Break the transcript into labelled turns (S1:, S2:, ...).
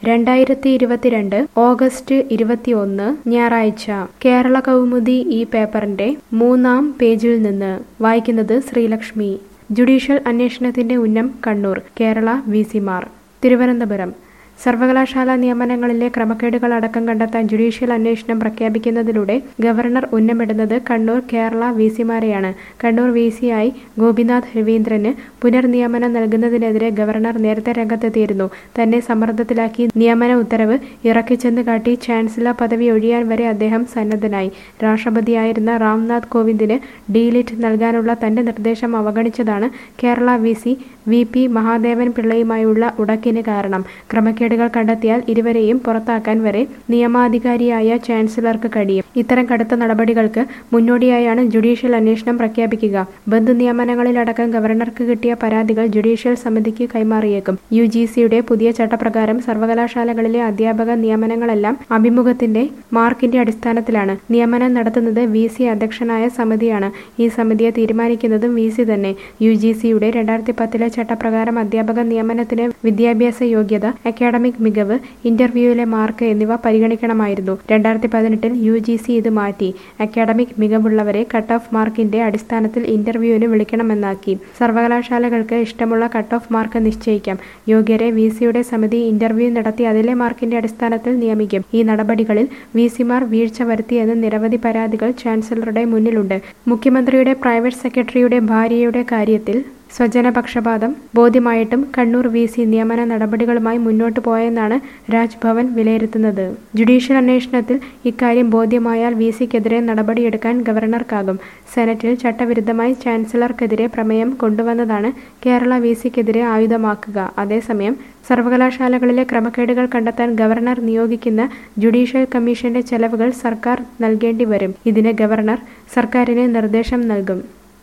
S1: രണ്ടായിരത്തി ഇരുപത്തിരണ്ട് ഓഗസ്റ്റ് ഇരുപത്തിയൊന്ന് ഞായറാഴ്ച കേരള കൗമുദി ഈ പേപ്പറിന്റെ മൂന്നാം പേജിൽ നിന്ന് വായിക്കുന്നത് ശ്രീലക്ഷ്മി ജുഡീഷ്യൽ അന്വേഷണത്തിന്റെ ഉന്നം കണ്ണൂർ കേരള വി സിമാർ തിരുവനന്തപുരം സർവകലാശാല നിയമനങ്ങളിലെ ക്രമക്കേടുകൾ അടക്കം കണ്ടെത്താൻ ജുഡീഷ്യൽ അന്വേഷണം പ്രഖ്യാപിക്കുന്നതിലൂടെ ഗവർണർ ഉന്നമിടുന്നത് കണ്ണൂർ കേരള വി സിമാരെയാണ് കണ്ണൂർ വി സിയായി ഗോപിനാഥ് രവീന്ദ്രന് പുനർനിയമനം നൽകുന്നതിനെതിരെ ഗവർണർ നേരത്തെ രംഗത്തെത്തിയിരുന്നു തന്നെ സമ്മർദ്ദത്തിലാക്കി നിയമന ഉത്തരവ് ഇറക്കിച്ചെന്ന് കാട്ടി ചാൻസലർ പദവി ഒഴിയാൻ വരെ അദ്ദേഹം സന്നദ്ധനായി രാഷ്ട്രപതിയായിരുന്ന രാംനാഥ് കോവിന്ദിന് ഡീലിറ്റ് നൽകാനുള്ള തന്റെ നിർദ്ദേശം അവഗണിച്ചതാണ് Kerala V C V P Mahadevan പിള്ളയുമായുള്ള ഉടക്കിന് കാരണം ക്രമക്കേടുകൾ കണ്ടെത്തിയാൽ ഇരുവരെയും പുറത്താക്കാൻ വരെ നിയമാധികാരിയായ ചാൻസലർക്ക് കഴിയും ഇത്തരം കടുത്ത നടപടികൾക്ക് മുന്നോടിയായാണ് ജുഡീഷ്യൽ അന്വേഷണം പ്രഖ്യാപിക്കുക ബന്ധു നിയമനങ്ങളിലടക്കം ഗവർണർക്ക് കിട്ടിയ പരാതികൾ ജുഡീഷ്യൽ സമിതിക്ക് കൈമാറിയേക്കും യു ജി സിയുടെ പുതിയ ചട്ടപ്രകാരം സർവകലാശാലകളിലെ അധ്യാപക നിയമനങ്ങളെല്ലാം അഭിമുഖത്തിന്റെ മാർക്കിന്റെ അടിസ്ഥാനത്തിലാണ് നിയമനം നടത്തുന്നത് വി സി അധ്യക്ഷനായ സമിതിയാണ് ഈ സമിതിയെ തീരുമാനിക്കുന്നതും വി സി തന്നെ യു ജി സിയുടെ രണ്ടായിരത്തി പത്തിലെ ചട്ടപ്രകാരം അധ്യാപക നിയമനത്തിന് വിദ്യാഭ്യാസ യോഗ്യത അക്കാഡമിക് മികവ് ഇന്റർവ്യൂവിലെ മാർക്ക് എന്നിവ പരിഗണിക്കണമായിരുന്നു രണ്ടായിരത്തി പതിനെട്ടിൽ യു ജി സി ഇത് മാറ്റി അക്കാഡമിക് മികവുള്ളവരെ കട്ട് ഓഫ് മാർക്കിന്റെ അടിസ്ഥാനത്തിൽ ഇന്റർവ്യൂവിന് വിളിക്കണമെന്നാക്കി സർവകലാശാലകൾക്ക് ഇഷ്ടമുള്ള കട്ട് ഓഫ് മാർക്ക് നിശ്ചയിക്കാം യോഗ്യരെ വി സിയുടെ സമിതി ഇന്റർവ്യൂ നടത്തി അതിലെ മാർക്കിന്റെ അടിസ്ഥാനത്തിൽ നിയമിക്കും ഈ നടപടികളിൽ വി സിമാർ വീഴ്ച വരുത്തിയെന്ന് നിരവധി പരാതികൾ ചാൻസലറുടെ മുന്നിലുണ്ട് മുഖ്യമന്ത്രിയുടെ പ്രൈവറ്റ് സെക്രട്ടറിയുടെ ഭാര്യയുടെ കാര്യത്തിൽ സ്വജനപക്ഷപാതം ബോധ്യമായിട്ടും കണ്ണൂർ വി സി നിയമന നടപടികളുമായി മുന്നോട്ടു പോയെന്നാണ് രാജ്ഭവൻ വിലയിരുത്തുന്നത് ജുഡീഷ്യൽ അന്വേഷണത്തിൽ ഇക്കാര്യം ബോധ്യമായാൽ വി സിക്കെതിരെ നടപടിയെടുക്കാൻ ഗവർണർക്കാകും സെനറ്റിൽ ചട്ടവിരുദ്ധമായി ചാൻസലർക്കെതിരെ പ്രമേയം കൊണ്ടുവന്നതാണ് കേരള വി സിക്കെതിരെ ആയുധമാക്കുക അതേസമയം സർവകലാശാലകളിലെ ക്രമക്കേടുകൾ കണ്ടെത്താൻ ഗവർണർ നിയോഗിക്കുന്ന ജുഡീഷ്യൽ കമ്മീഷന്റെ ചെലവുകൾ സർക്കാർ നൽകേണ്ടി വരും ഇതിന് ഗവർണർ സർക്കാരിന് നിർദ്ദേശം നൽകും